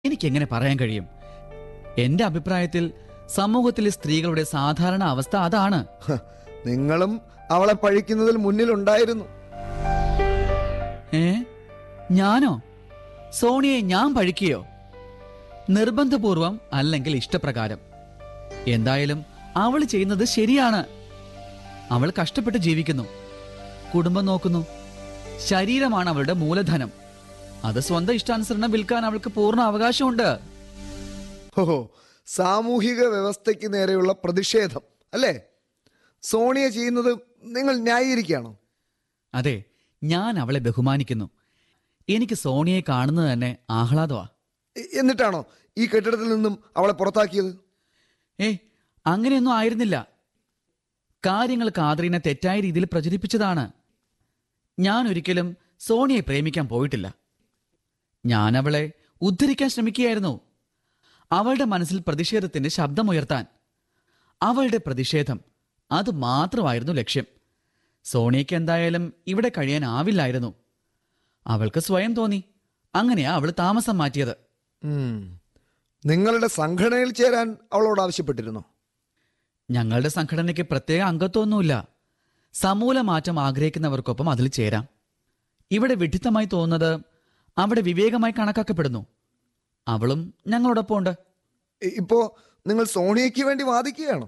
എനിക്കെങ്ങനെ പറയാൻ കഴിയും എന്റെ അഭിപ്രായത്തിൽ സമൂഹത്തിലെ സ്ത്രീകളുടെ സാധാരണ അവസ്ഥ അതാണ് ഹ, നിങ്ങളും അവളെ പഴിക്കുന്നതിൽ മുന്നിലുണ്ടായിരുന്നു ഏ ഞാനോ സോണിയെ ഞാൻ പഴിക്കുകയോ നിർബന്ധപൂർവം അല്ലെങ്കിൽ ഇഷ്ടപ്രകാരം എന്തായാലും അവൾ ചെയ്യുന്നത് ശരിയാണ് അവൾ കഷ്ടപ്പെട്ട് ജീവിക്കുന്നു കുടുംബം നോക്കുന്നു ശരീരമാണ് അവളുടെ മൂലധനം അത് സ്വന്തം ഇഷ്ടാനുസരണം വിൽക്കാൻ അവൾക്ക് പൂർണ്ണ അവകാശമുണ്ട് ഓഹോ സാമൂഹിക വ്യവസ്ഥയ്ക്ക് നേരെയുള്ള പ്രതിഷേധം അല്ലേ സോണിയ ചെയ്യുന്നത് നിങ്ങൾ ന്യായീകരിക്കുകയാണോ അതെ ഞാൻ അവളെ ബഹുമാനിക്കുന്നു എനിക്ക് സോണിയെ കാണുന്നത് തന്നെ ആഹ്ലാദമാ എ- എന്നിട്ടാണോ ഈ കെട്ടിടത്തിൽ നിന്നും അവളെ പുറത്താക്കിയത് ഏ അങ്ങനെയൊന്നും ആയിരുന്നില്ല കാര്യങ്ങൾ കാതറിനെ തെറ്റായ രീതിയിൽ പ്രചരിപ്പിച്ചതാണ് ഞാൻ ഒരിക്കലും സോണിയെ പ്രേമിക്കാൻ പോയിട്ടില്ല ഞാൻ അവളെ ഉദ്ധരിക്കാൻ ശ്രമിക്കുകയായിരുന്നു അവളുടെ മനസ്സിൽ പ്രതിഷേധത്തിന്റെ ശബ്ദമുയർത്താൻ അവളുടെ പ്രതിഷേധം അത് മാത്രമായിരുന്നു ലക്ഷ്യം സോണിയയ്ക്ക് എന്തായാലും ഇവിടെ കഴിയാനാവില്ലായിരുന്നു അവൾക്ക് സ്വയം തോന്നി അങ്ങനെയാ അവൾ താമസം മാറ്റിയത് ഉം. നിങ്ങളുടെ സംഘടനയിൽ ചേരാൻ അവളോട് ആവശ്യപ്പെട്ടിരുന്നോ ഞങ്ങളുടെ സംഘടനയ്ക്ക് പ്രത്യേക അംഗത്വമൊന്നുമില്ല സമൂല മാറ്റം ആഗ്രഹിക്കുന്നവർക്കൊപ്പം അതിൽ ചേരാം ഇവിടെ വിഡിത്തമായി തോന്നുന്നത് അവിടെ വിവേകമായി കണക്കാക്കപ്പെടുന്നു അവളും ഞങ്ങളോടൊപ്പം ഉണ്ട് ഇ- ഇപ്പോ നിങ്ങൾ സോണിയയ്ക്ക് വേണ്ടി വാദിക്കുകയാണോ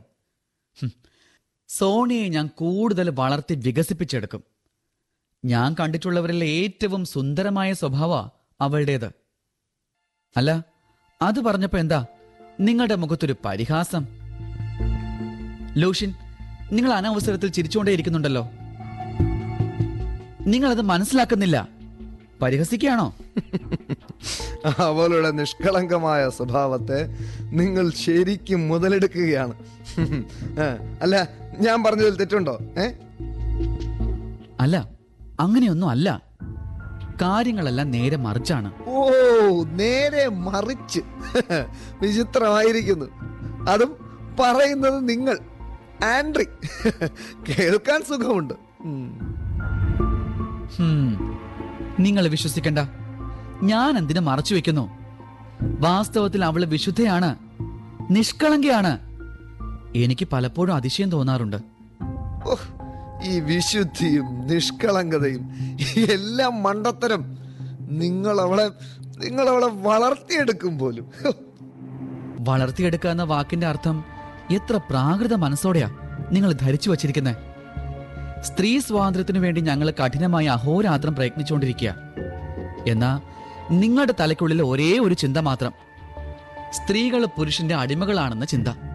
സോണിയെ ഞാൻ കൂടുതൽ വളർത്തി വികസിപ്പിച്ചെടുക്കും ഞാൻ കണ്ടിട്ടുള്ളവരിൽ ഏറ്റവും സുന്ദരമായ സ്വഭാവ അവളുടേത് അല്ല അത് പറഞ്ഞപ്പോ എന്താ നിങ്ങളുടെ മുഖത്തൊരു പരിഹാസം ലൂഷിൻ നിങ്ങൾ അനവസരത്തിൽ ചിരിച്ചുകൊണ്ടേയിരിക്കുന്നുണ്ടല്ലോ നിങ്ങളത് മനസ്സിലാക്കുന്നില്ല പരിഹസിക്കുകയാണോ അവളുടെ നിഷ്കളങ്കമായ സ്വഭാവത്തെ നിങ്ങൾ ശരിക്കും മുതലെടുക്കുകയാണ് ആ, അല്ല ഞാൻ പറഞ്ഞതിൽ തെറ്റുണ്ടോ ഏ അല്ല അങ്ങനെയൊന്നും അല്ല കാര്യങ്ങളെല്ലാം നേരെ മറിച്ചാണ് ഓ നേരെ മറിച്ച് വിചിത്രമായിരിക്കുന്നു അതും പറയുന്നത് നിങ്ങൾ ആൻഡ്രി കേൾക്കാൻ സുഖമുണ്ട് ഉം. ഹും. നിങ്ങൾ വിശ്വസിക്കണ്ട ഞാൻ എന്തിനു മറച്ചു വെക്കുന്നു വാസ്തവത്തിൽ അവള് വിശുദ്ധയാണ് നിഷ്കളങ്കയാണ് എനിക്ക് പലപ്പോഴും അതിശയം തോന്നാറുണ്ട് ഓഹ്, ഈ വിശുദ്ധിയും നിഷ്കളങ്കതയും ഈ എല്ലാം മണ്ടത്തരം നിങ്ങൾ അവളെ നിങ്ങൾ അവളെ വളർത്തിയെടുക്കും പോലും ഹോ, വളർത്തിയെടുക്കുക എന്ന വാക്കിന്റെ അർത്ഥം എത്ര പ്രാകൃത മനസ്സോടെയാ നിങ്ങൾ ധരിച്ചു വച്ചിരിക്കുന്നത് സ്ത്രീ സ്വാതന്ത്ര്യത്തിനു വേണ്ടി ഞങ്ങൾ കഠിനമായി അഹോരാത്രം പ്രയത്നിച്ചുകൊണ്ടിരിക്കുക എന്നാ നിങ്ങളുടെ തലയ്ക്കുള്ളിൽ ഒരേ ഒരു ചിന്ത മാത്രം സ്ത്രീകൾ പുരുഷന്റെ അടിമകളാണെന്ന ചിന്ത